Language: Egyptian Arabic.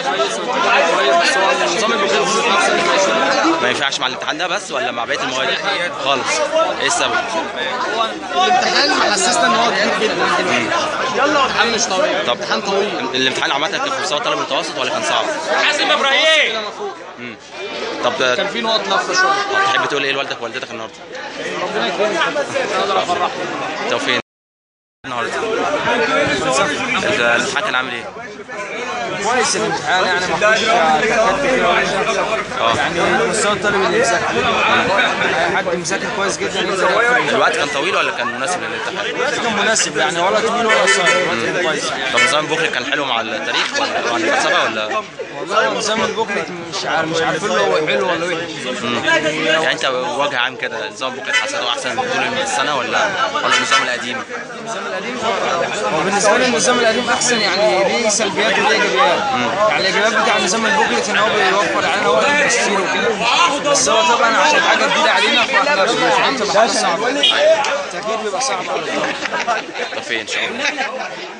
كويس والتجربه كويس بس هو النظام البوكلت نفسه اللي ماشي ما ينفعش مع الامتحان ده بس ولا مع بقيه المواد خالص ايه السبب هو الامتحان حسسنا ان هو كبير جدا يلا الامتحان مش طويل طب امتحان طويل الامتحان عامه كان في مستوى الطالب المتوسط ولا كان صعب حازم ابراهيم كده مفروض طب كان في نقط لفه شويه تحب تقول ايه لوالدك ووالدتك النهارده ربنا يكرمك اقدر افرحهم توفيق النهارده ال- الامتحان كان عامل ايه؟ كويس الامتحان يعني ما فيهوش تكات كتير ولا شيء. يعني مستوى الطالب اللي يذاكر اي حد مذاكر كويس جدا يقدر يقفل. الوقت كان طويل ولا كان مناسب للامتحان؟ الوقت كان مناسب يعني ولا طويل ولا قصير الوقت كان كويس يعني طب نظام بكره كان حلو مع التاريخ ولا مع الفلسفه ولا والله هو نظام البوكلت مش عارف مش عارفين له هو حلو ولا وحش يعني انت وجه عام كده نظام بكره حسيته احسن من طول السنه ولا ولا النظام القديم؟ النظام القديم هو بالنسبه لي النظام القديم احسن يعني ليه سلبيات وليه ايجابيات يعني الايجابيات بتاع نظام البوكلت ان هو بيوفر علينا وقت التفسير وكده بس هو طبعا عشان حاجه جديده علينا فاحنا بنتعامل مع حاجه صعبه التغيير بيبقى صعب على الطالب توفيق ان شاء الله